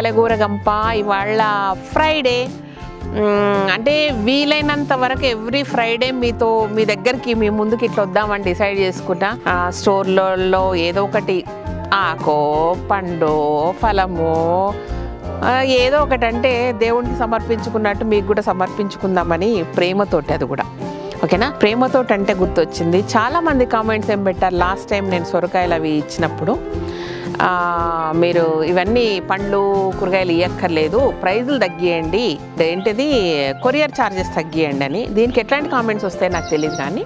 కలగూరగంప ఇవాళ ఫ్రైడే మ్మ్, అంటే వీలైనంత వరకు ఎవ్రీ ఫ్రైడే మీతో మీ దగ్గరికి మీ ముందుకి ఇట్లా వద్దామని డిసైడ్ చేసుకున్నా ఆ, స్టోర్లలో ఏదో ఒకటి ఆకో పండు ఫలము ఆ, ఏదో ఒకటి అంటే దేవునికి సమర్పించుకున్నట్టు మీకు కూడా సమర్పించుకుందామని ప్రేమతోటి అది కూడా ఓకేనా ప్రేమతోటి అంటే గుర్తొచ్చింది చాలా మంది కామెంట్స్ ఏం పెట్టారు లాస్ట్ టైం నేను సొరకాయలు అవి ఇచ్చినప్పుడు ఆ, మీరు ఇవన్నీ పండ్లు కూరగాయలు ఇవ్వక్కర్లేదు ప్రైజులు తగ్గియండి ఏంటిది కొరియర్ ఛార్జెస్ తగ్గియండి అని దీనికి ఎట్లాంటి కామెంట్స్ వస్తాయో నాకు తెలియదు కానీ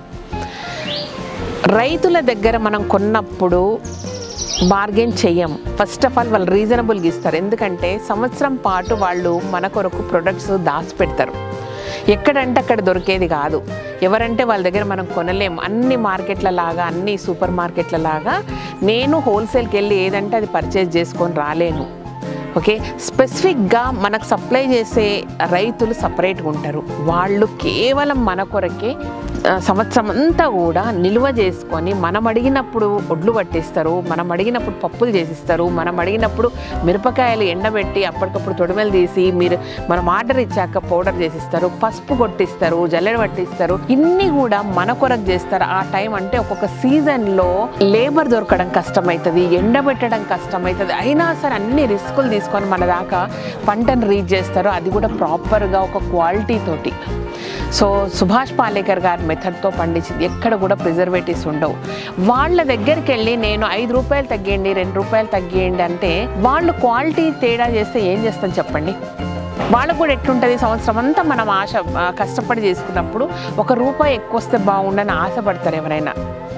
రైతుల దగ్గర మనం కొన్నప్పుడు బార్గెన్ చెయ్యం ఫస్ట్ ఆఫ్ ఆల్ వాళ్ళు రీజనబుల్గా ఇస్తారు ఎందుకంటే సంవత్సరం పాటు వాళ్ళు మన కొరకు ప్రొడక్ట్స్ దాచిపెడతారు ఎక్కడంటే అక్కడ దొరికేది కాదు ఎవరంటే వాళ్ళ దగ్గర మనం కొనలేం అన్ని మార్కెట్ల లాగా అన్ని సూపర్ మార్కెట్ల లాగా నేను హోల్సేల్కి వెళ్ళి ఏదంటే అది పర్చేజ్ చేసుకొని రాలేను ఓకే స్పెసిఫిక్గా మనకు సప్లై చేసే రైతులు సపరేట్గా ఉంటారు వాళ్ళు కేవలం మన కొరకే ఆ, సంవత్సరం అంతా కూడా నిల్వ చేసుకొని మనం అడిగినప్పుడు ఒడ్లు పట్టిస్తారు మనం అడిగినప్పుడు పప్పులు చేసిస్తారు మనం అడిగినప్పుడు మిరపకాయలు ఎండబెట్టి అప్పటికప్పుడు తొడిమెలు తీసి మీరు మనం ఆర్డర్ ఇచ్చాక పౌడర్ చేసిస్తారు పసుపు కొట్టిస్తారు జల్లెడ పట్టిస్తారు ఇన్ని కూడా మన కొరకు చేస్తారు ఆ టైం అంటే ఒక్కొక్క సీజన్లో లేబర్ దొరకడం కష్టమవుతుంది ఎండబెట్టడం కష్టమవుతుంది అయినా సరే అన్ని రిస్కులు తీసుకొని మన దాకా పంటను రీచ్ చేస్తారు అది కూడా ప్రాపర్గా ఒక క్వాలిటీ తోటి సో సుభాష్ పాలేకర్ గారి మెథడ్తో పండించింది ఎక్కడ కూడా ప్రిజర్వేటివ్స్ ఉండవు వాళ్ళ దగ్గరికి వెళ్ళి నేను ఐదు రూపాయలు తగ్గియండి రెండు రూపాయలు తగ్గియండి అంటే వాళ్ళు క్వాలిటీ తేడా చేస్తే ఏం చేస్తాం చెప్పండి వాళ్ళకు కూడా ఎట్లుంటుంది సంవత్సరం అంతా మనం ఆశ ఆ, కష్టపడి చేసుకున్నప్పుడు ఒక రూపాయి ఎక్కువ వస్తే బాగుండని ఆశపడతారు ఎవరైనా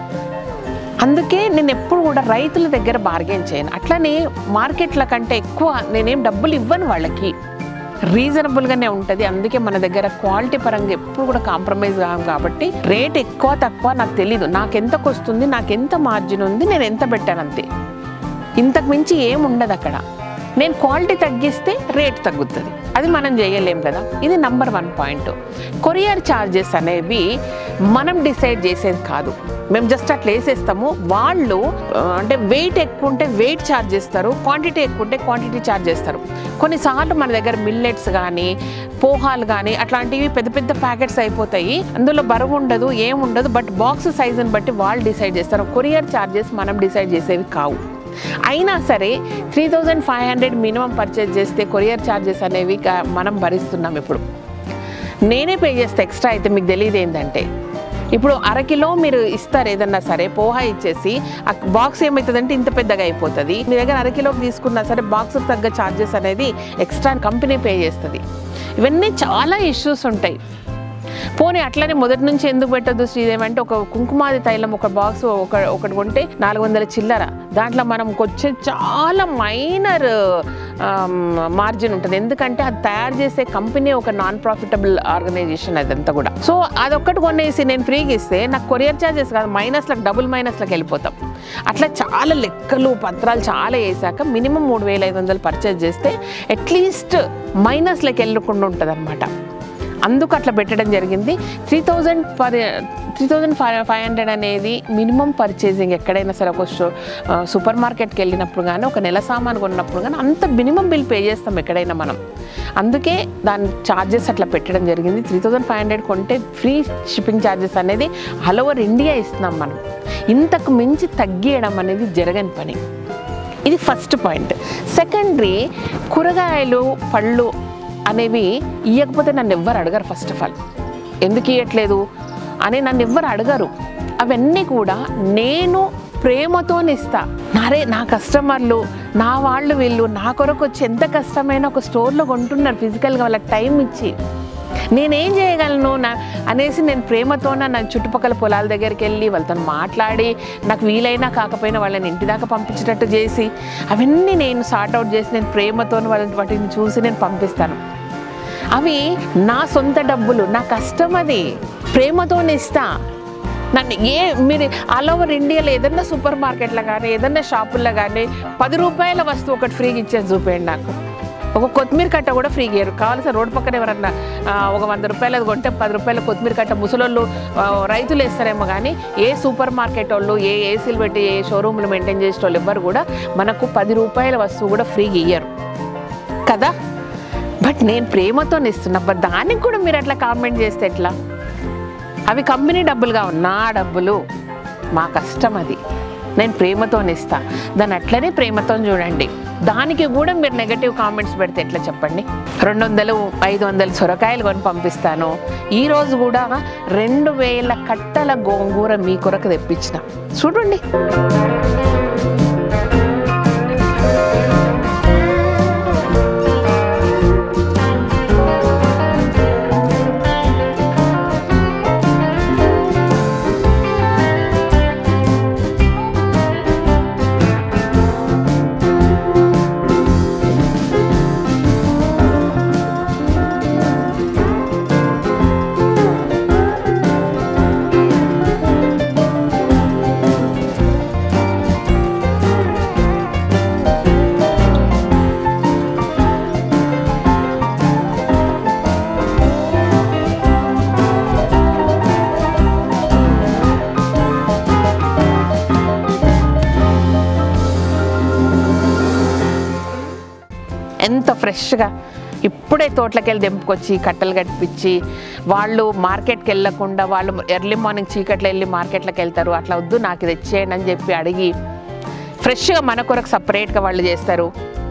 అందుకే నేను ఎప్పుడు కూడా రైతుల దగ్గర బార్గెన్ చేయను అట్లనే మార్కెట్ల కంటే ఎక్కువ నేనేం డబ్బులు ఇవ్వను వాళ్ళకి రీజనబుల్గానే ఉంటుంది అందుకే మన దగ్గర క్వాలిటీ పరంగా ఎప్పుడు కూడా కాంప్రమైజ్ కాము కాబట్టి రేట్ ఎక్కువ తక్కువ నాకు తెలీదు నాకు ఎంతకు వస్తుంది నాకు ఎంత మార్జిన్ ఉంది నేను ఎంత పెట్టాను అంతే ఇంతకు మించి ఏం ఉండదు అక్కడ నేను క్వాలిటీ తగ్గిస్తే రేట్ తగ్గుతుంది అది మనం చేయలేం కదా ఇది number one point courier charges అనేవి మనం డిసైడ్ చేసేది కాదు మేము జస్ట్ అట్లా వేసేస్తాము వాళ్ళు ఆ, అంటే వెయిట్ ఎక్కువ ఉంటే వెయిట్ ఛార్జ్ చేస్తారు క్వాంటిటీ ఎక్కువ ఉంటే క్వాంటిటీ ఛార్జ్ చేస్తారు కొన్నిసార్లు మన దగ్గర మిల్లెట్స్ కానీ పోహాలు కానీ అట్లాంటివి పెద్ద పెద్ద ప్యాకెట్స్ అయిపోతాయి అందులో బరువు ఉండదు ఏం ఉండదు బట్ బాక్స్ సైజుని బట్టి వాళ్ళు డిసైడ్ చేస్తారు కొరియర్ ఛార్జెస్ మనం డిసైడ్ చేసేవి కావు అయినా సరే three thousand five hundred minimum purchase చేస్తే కొరియర్ ఛార్జెస్ అనేవి క- మనం భరిస్తున్నాం ఇప్పుడు నేనే పే చేస్తే ఎక్స్ట్రా అయితే మీకు తెలియదు ఏంటంటే ఇప్పుడు అరకిలో మీరు ఇస్తారు ఏదన్నా సరే పోహా ఇచ్చేసి ఆ బాక్స్ ఏమవుతుందంటే ఇంత పెద్దగా అయిపోతుంది మీ దగ్గర అరకిలోకి తీసుకున్నా సరే బాక్స్ తగ్గ ఛార్జెస్ అనేది ఎక్స్ట్రా కంపెనీ పే చేస్తుంది ఇవన్నీ చాలా ఇష్యూస్ ఉంటాయి పోనీ అట్లనే మొదటి నుంచి ఎందుకు పెట్టద్దు శ్రీదేవి అంటే ఒక కుంకుమాది తైలం ఒక బాక్స్ ఒక ఒకటి కొంటే నాలుగు వందల చిల్లర దాంట్లో మనం వచ్చే చాలా మైనర్ మార్జిన్ ఉంటుంది ఎందుకంటే అది తయారు చేసే కంపెనీ ఒక నాన్ ప్రాఫిటబుల్ ఆర్గనైజేషన్ అదంతా కూడా సో అదొక్కటి కొనేసి నేను ఫ్రీగా ఇస్తే నాకు కొరియర్ ఛార్జెస్ కాదు మైనస్లకు డబుల్ మైనస్లకు వెళ్ళిపోతాం అట్లా చాలా లెక్కలు పత్రాలు చాలా వేసాక మినిమం మూడు వేల ఐదు వందలు పర్చేజ్ చేస్తే అట్లీస్ట్ మైనస్లకు వెళ్ళకుండా ఉంటుంది అనమాట అందుకు అట్లా పెట్టడం జరిగింది three thousand per three thousand five five hundred అనేది మినిమం పర్చేసింగ్ ఎక్కడైనా సరే ఒక షో సూపర్ మార్కెట్కి వెళ్ళినప్పుడు కానీ ఒక నెల సామాను కొన్నప్పుడు కానీ అంత మినిమం బిల్ పే చేస్తాం ఎక్కడైనా మనం అందుకే దాని ఛార్జెస్ అట్లా పెట్టడం జరిగింది త్రీ థౌజండ్ ఫైవ్ హండ్రెడ్ కొంటే ఫ్రీ షిప్పింగ్ ఛార్జెస్ అనేది ఆల్ ఓవర్ ఇండియా ఇస్తున్నాం మనం ఇంతకు మించి తగ్గియడం అనేది జరగని పని ఇది ఫస్ట్ పాయింట్ సెకండరీ కూరగాయలు పళ్ళు అనేవి ఇవ్వకపోతే నన్ను ఎవ్వరు అడగరు ఫస్ట్ ఆఫ్ ఆల్ ఎందుకు ఇవ్వట్లేదు అని నన్ను ఎవ్వరు అడగరు అవన్నీ కూడా నేను ప్రేమతోనిస్తా నారే నా కస్టమర్లు నా వాళ్ళు వీళ్ళు నా కొరకు వచ్చి ఎంత కష్టమైన ఒక స్టోర్లో కొంటున్నారు ఫిజికల్గా వాళ్ళకి టైం ఇచ్చి నేనేం చేయగలను నా అనేసి నేను ప్రేమతోన నా చుట్టుపక్కల పొలాల దగ్గరికి వెళ్ళి వాళ్ళతో మాట్లాడి నాకు వీలైనా కాకపోయినా వాళ్ళని ఇంటి దాకా పంపించేటట్టు చేసి అవన్నీ నేను సార్ట్ అవుట్ చేసి నేను ప్రేమతో వాళ్ళని వాటిని చూసి నేను పంపిస్తాను అవి నా సొంత డబ్బులు నా కష్టం అది ప్రేమతోనే ఇస్తా నన్ను ఏ మీరు ఆల్ ఓవర్ ఇండియాలో ఏదన్నా సూపర్ మార్కెట్లో కానీ ఏదన్నా షాపుల్లో కానీ పది రూపాయల వస్తువు ఒకటి ఫ్రీగా ఇచ్చేది చూపేయండి నాకు ఒక కొత్తిమీర కట్ట కూడా ఫ్రీగా ఇయ్యరు కావాల్సిన రోడ్డు పక్కన ఎవరన్నా ఆ, ఒక వంద రూపాయలు అది కొంటే పది రూపాయల కొత్తిమీర కట్ట ముసలోళ్ళు ఆ, రైతులు వేస్తారేమో కానీ ఏ సూపర్ మార్కెట్ వాళ్ళు ఏ ఏసీలు పెట్టి ఏ షోరూమ్లు మెయింటైన్ చేసే వాళ్ళు ఎవ్వరు కూడా మనకు పది రూపాయల వస్తువు కూడా ఫ్రీగా ఇయ్యరు కదా బట్ నేను ప్రేమతో ఇస్తున్నా బట్ దానికి కూడా మీరు అట్లా కామెంట్ చేస్తే ఎట్లా అవి కంపెనీ డబ్బులుగా ఉన్నా డబ్బులు మా కష్టం అది నేను ప్రేమతో ఇస్తా దాన్ని అట్లనే ప్రేమతో చూడండి దానికి కూడా మీరు నెగటివ్ కామెంట్స్ పెడితే ఎట్లా చెప్పండి రెండు వందలు ఐదు వందలు సొరకాయలు కొని పంపిస్తాను ఈ రోజు కూడా రెండు వేల కట్టల గోంగూర మీ కొరకు తెప్పించిన చూడండి ఎంత ఫ్రెష్గా ఇప్పుడే తోటలోకి తెంపుకొచ్చి కట్టలు కట్టించి వాళ్ళు మార్కెట్కి వెళ్ళకుండా వాళ్ళు ఎర్లీ మార్నింగ్ చీకట్లో వెళ్ళి మార్కెట్లోకి వెళ్తారు అట్లా వద్దు నాకు ఇది ఇచ్చేయండి అని చెప్పి అడిగి ఫ్రెష్గా మన కొరకు సపరేట్గా వాళ్ళు చేస్తారు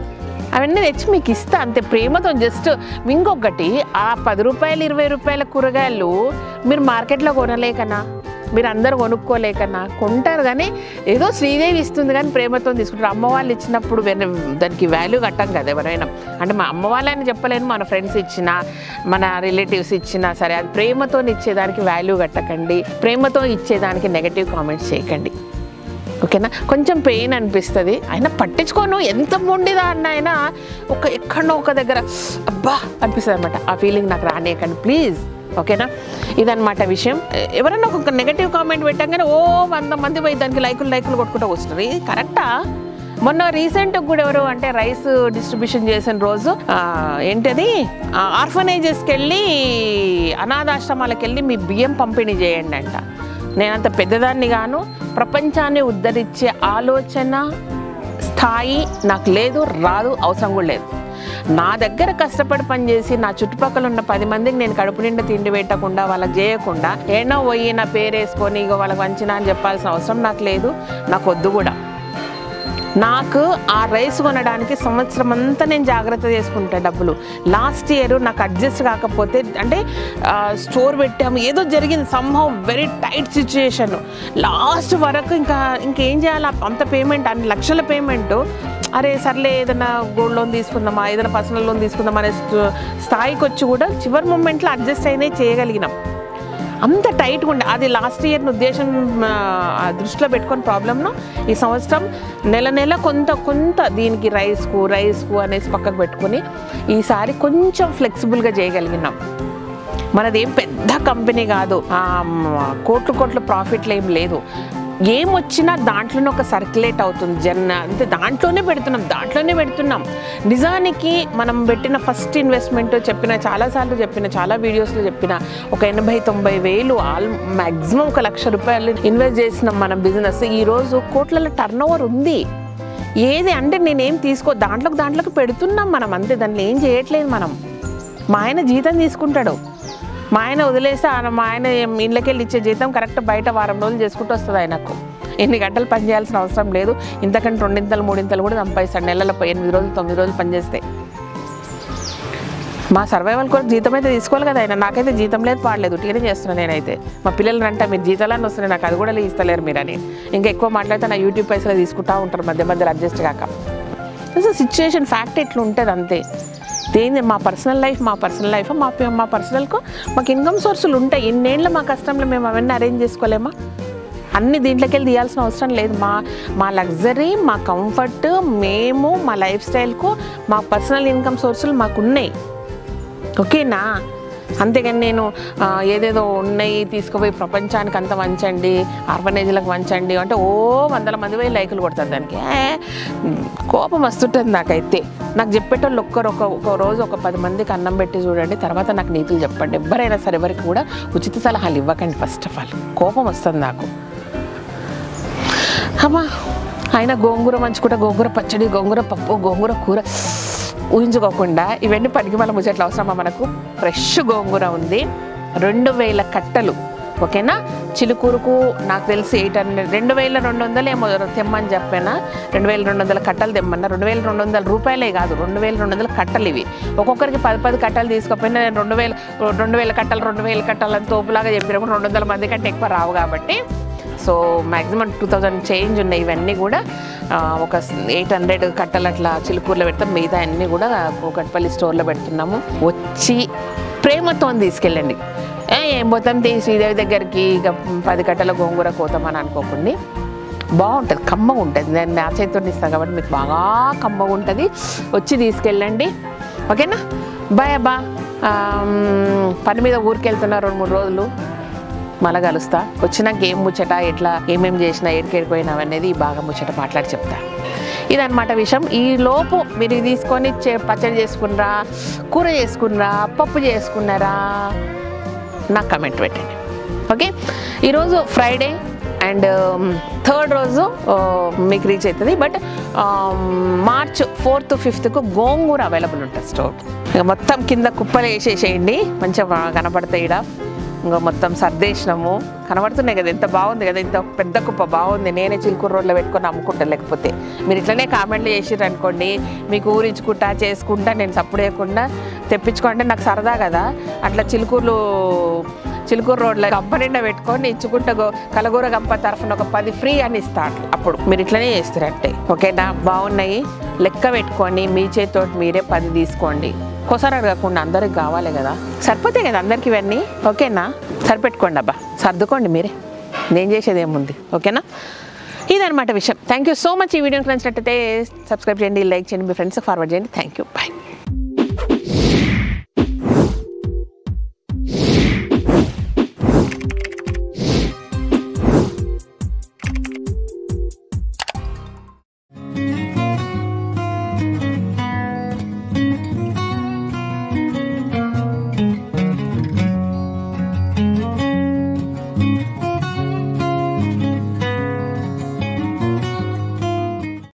అవన్నీ తెచ్చి మీకు ఇస్తా అంతే ప్రేమతో జస్ట్ ఇంకొకటి ఆ పది రూపాయలు ఇరవై రూపాయల కూరగాయలు మీరు మార్కెట్లో కొనలేకనా మీరు అందరు కొనుక్కోలేకన్నా కొంటారు కానీ ఏదో శ్రీదేవి ఇస్తుంది కానీ ప్రేమతో తీసుకుంటారు అమ్మ వాళ్ళు ఇచ్చినప్పుడు వెన- దానికి వాల్యూ కట్టాం కదా ఎవరైనా అంటే మా అమ్మ వాళ్ళని చెప్పలేను మన ఫ్రెండ్స్ ఇచ్చినా మన రిలేటివ్స్ ఇచ్చినా సరే అది ప్రేమతో ఇచ్చేదానికి వాల్యూ కట్టకండి ప్రేమతో ఇచ్చేదానికి నెగటివ్ కామెంట్స్ చేయకండి ఓకేనా కొంచెం పెయిన్ అనిపిస్తుంది అయినా పట్టించుకోను ఎంత మొండిదా అన్న అయినా ఒక ఎక్కడో ఒక దగ్గర అబ్బా అనిపిస్తుంది అనమాట ఆ ఫీలింగ్ నాకు రానియకండి ప్లీజ్ ఓకేనా ఇదన్నమాట విషయం ఎ- ఎవరైనా ఒక నెగటివ్ కామెంట్ పెట్టంగానే ఓ వంద మంది పోయి దానికి లైకులు లైకులు కొట్టుకుంటూ వస్తున్నారు ఇది కరెక్టా మొన్న రీసెంట్ కూడా ఎవరు అంటే రైస్ డిస్ట్రిబ్యూషన్ చేసిన రోజు ఆ, ఏంటది ఆర్ఫనైజెస్కి వెళ్ళి అనాథాశ్రమాలకు వెళ్ళి మీ బియ్యం పంపిణీ చేయండి అంట నేనంత పెద్దదాన్ని గాను ప్రపంచాన్ని ఉద్ధరించే ఆలోచన స్థాయి నాకు లేదు రాదు అవసరం కూడా లేదు నా దగ్గర కష్టపడి పనిచేసి నా చుట్టుపక్కల ఉన్న పది మందికి నేను కడుపు నిండా తిండి పెట్టకుండా వాళ్ళకి చేయకుండా ఏనో పోయి నా పేరు వేసుకొని ఇగో వాళ్ళకి వంచినా అని చెప్పాల్సిన అవసరం నాకు లేదు నాకు వద్దు కూడా నాకు ఆ రైస్ కొనడానికి సంవత్సరం అంతా నేను జాగ్రత్త చేసుకుంటా డబ్బులు లాస్ట్ ఇయర్ నాకు అడ్జస్ట్ కాకపోతే అంటే ఆ, స్టోర్ పెట్టాము ఏదో జరిగింది somehow very tight situation last వరకు ఇంకా ఇంకేం చేయాలి అంత పేమెంట్ అన్ని లక్షల పేమెంట్ అరే సర్లే ఏదైనా గోల్డ్ లోన్ తీసుకుందామా ఏదైనా పర్సనల్ లోన్ తీసుకుందామా అనే స్థ- స్థాయికి వచ్చి కూడా చివరి మూమెంట్లో అడ్జస్ట్ అయినా చేయగలిగినాం అంత టైట్గా ఉండే అది లాస్ట్ ఇయర్ ఉద్దేశం ఆ, ఆ దృష్టిలో పెట్టుకొని ప్రాబ్లమ్ను ఈ సంవత్సరం నెల నెల కొంత కొంత దీనికి రైస్కు రైస్కు అనేసి పక్కకు పెట్టుకొని ఈసారి కొంచెం ఫ్లెక్సిబుల్గా చేయగలిగినాం మనది ఏం పెద్ద కంపెనీ కాదు ఆ, మ, కోట్లు కోట్ల ప్రాఫిట్లు ఏం లేదు ఏం వచ్చినా దాంట్లోనే ఒక సర్క్యులేట్ అవుతుంది జన్ అంతే దాంట్లోనే పెడుతున్నాం దాంట్లోనే పెడుతున్నాం నిజానికి మనం పెట్టిన ఫస్ట్ ఇన్వెస్ట్మెంట్ చెప్పిన చాలాసార్లు చెప్పిన చాలా వీడియోస్లో చెప్పిన ఒక ఎనభై తొంభై వేలు ఆల్ మ్యాక్సిమం ఒక లక్ష రూపాయలు ఇన్వెస్ట్ చేసినాం మనం బిజినెస్ ఈరోజు కోట్ల టర్న్ ఓవర్ ఉంది ఏది అంటే నేనేం తీసుకో దాంట్లోకి దాంట్లోకి పెడుతున్నాం మనం అంతే దాన్ని ఏం చేయట్లేదు మనం మా ఆయన జీతం తీసుకుంటాడు మా ఆయన వదిలేస్తే ఆయన మా ఆయన ఇళ్ళకెళ్ళి ఇచ్చే జీతం కరెక్ట్ బయట వారం రోజులు చేసుకుంటూ వస్తుంది ఆయనకు ఎన్ని గంటలు పని చేయాల్సిన అవసరం లేదు ఇంతకంటే రెండింతలు మూడింతలు కూడా సంపాదిస్తాడు నెలలో ఎనిమిది రోజులు తొమ్మిది రోజులు పనిచేస్తే మా సర్వైవల్ కొరకు జీతం అయితే తీసుకోవాలి కదా ఆయన నాకైతే జీతం లేదు పాడలేదు ఉట్టిగానే చేస్తున్నాను నేనైతే మా పిల్లలు అంటే మీరు జీతాలన్నీ వస్తున్నాయి నాకు అది కూడా ఇస్తలేరు మీరని ఇంకా ఎక్కువ మాట్లాడితే నా యూట్యూబ్ పైసలు తీసుకుంటా ఉంటారు మధ్య మధ్యలో అడ్జస్ట్ కాక సో సిచ్యుయేషన్ ఫ్యాక్ట్ ఇట్లా ఉంటుంది అంతే దేని మా పర్సనల్ లైఫ్ మా పర్సనల్ లైఫ్ మా పి- మా పర్సనల్కు మాకు ఇన్కమ్ సోర్సులు ఉంటాయి ఇన్నేళ్ళ మా కష్టంలో మేము అవన్నీ అరేంజ్ చేసుకోలేమా అన్ని దీంట్లోకి వెళ్ళి తీయాల్సిన అవసరం లేదు మా మా లగ్జరీ మా కంఫర్ట్ మేము మా లైఫ్ స్టైల్కు మా పర్సనల్ ఇన్కమ్ సోర్సులు మాకు ఉన్నాయి ఓకేనా అంతేగాని నేను ఆ, ఏదేదో ఉన్నాయి తీసుకుపోయి ప్రపంచానికి అంత వంచండి ఆర్ఫనైజ్లకు వంచండి అంటే ఓ వందల మంది పోయి లైకులు కొడతారు దానికి ఏ, కోపం వస్తుంటుంది నాకైతే నాకు చెప్పేటోళ్ళు ఒక్కరు ఒక ఒక రోజు ఒక పది మందికి అన్నం పెట్టి చూడండి తర్వాత నాకు నీతులు చెప్పండి ఎవరైనా సరే ఎవరికి కూడా ఉచిత సలహాలు ఇవ్వకండి ఫస్ట్ ఆఫ్ ఆల్ కోపం వస్తుంది నాకు అమ్మా ఆయన గోంగూర మంచుకుంటా గోంగూర పచ్చడి గోంగూర పప్పు గోంగూర కూర ఊహించుకోకుండా ఇవన్నీ పనికి మళ్ళీ ముచ్చట్లు అవసరమా మనకు ఫ్రెష్ గోంగూర ఉంది రెండు వేల కట్టలు ఓకేనా చిలుకూరుకు నాకు తెలిసి ఎయిట్ హండ్రెడ్ రెండు వేల రెండు వందలు ఏమో తెమ్మని చెప్పానా రెండు వేల రెండు వందల కట్టలు తెమ్మన్నా రెండు వేల రెండు వందల రూపాయలే కాదు రెండు వేల రెండు వందల కట్టలు ఇవి ఒక్కొక్కరికి పది పది కట్టలు తీసుకోకపోయినా నేను రెండు వేల రెండు వేల కట్టలు రెండు వేల కట్టలు అని తోపులాగా చెప్పినప్పుడు రెండు వందల మంది కంటే ఎక్కువ రావు కాబట్టి so maximum two thousand change ఉన్నాయి ఇవన్నీ కూడా ఆ, ఒక ఎయిట్ హండ్రెడ్ కట్టలు అట్లా చిలుకూరులో పెడతాం మిగతా అన్నీ కూడా కూకట్పల్లి స్టోర్లో పెడుతున్నాము వచ్చి ప్రేమతో తీసుకెళ్ళండి ఏ, ఏం పోతాం తీ శ్రీదేవి దగ్గరికి ఇక పది కట్టల గోంగూర కోతామని అనుకోకండి బాగుంటుంది కమ్మగా ఉంటుంది నేను నా చేతితో ఇస్తాను కాబట్టి మీకు బాగా కమ్మగా ఉంటుంది వచ్చి తీసుకెళ్ళండి ఓకేనా బాయ్ అబ్బా ఆమ్, పని మీద ఊరికి వెళ్తున్నా రెండు మూడు రోజులు మళ్ళా కలుస్తా వచ్చినాక ఏం ముచ్చట ఎట్లా ఏమేం చేసినా ఎడికెడిపోయినా అనేది బాగా ముచ్చట మాట్లాడి చెప్తా ఇదన్నమాట విషయం ఈ లోపు మీరు ఇది తీసుకొని చే- పచ్చడి చేసుకున్నారా కూర చేసుకున్నారా పప్పు చేసుకున్నారా నాకు కమెంట్ పెట్టండి ఓకే ఈరోజు ఫ్రైడే అండ్ థర్డ్ రోజు ఆ, మీకు రీచ్ అవుతుంది బట్ మార్చ్ ఫోర్త్ ఫిఫ్త్కు గోంగూర అవైలబుల్ ఉంటుంది స్టోర్ ఇక మొత్తం కింద కుప్పలు వేసేసేయండి మంచిగా కనపడతాయి ఇక్కడ ఇంకా మొత్తం సర్దేసినాము కనబడుతున్నాయి కదా ఎంత బాగుంది కదా ఇంత పెద్ద కుప్ప బాగుంది నేనే చిలుకూరు రోడ్లో పెట్టుకొని అమ్ముకుంటా లేకపోతే మీరు ఇట్లనే కామెంట్లు చేసిర్రు అనుకోండి మీకు ఊరించుకుంటా చేసుకుంటా నేను సప్పుడు చేయకుండా తెప్పించుకుంటే నాకు సరదా కదా అట్లా చిలుకూరులు చిలుకూరు రోడ్లో గంప నిండా పెట్టుకొని ఇచ్చుకుంటా గో- కలగూర గంప తరఫున ఒక పది ఫ్రీ అని ఇస్తా అట్లా అప్పుడు మీరు ఇట్లనే చేస్తారంటే ఓకేనా బాగున్నాయి లెక్క పెట్టుకొని మీ చేతితోటి మీరే పది తీసుకోండి ఒక్కోసారి అడగకుండా అందరికి కావాలి కదా సరిపోతాయి కదా అందరికి ఇవన్నీ ఓకేనా సరిపెట్టుకోండి అబ్బా సర్దుకోండి మీరే నేను చేసేది ఏముంది ఓకేనా ఇదనమాట విషయం థ్యాంక్ యూ సో మచ్ ఈ వీడియోకి నచ్చినట్టయితే సబ్స్క్రైబ్ చేయండి లైక్ చేయండి మీ ఫ్రెండ్స్కి ఫార్వర్డ్ చేయండి థ్యాంక్ యూ బాయ్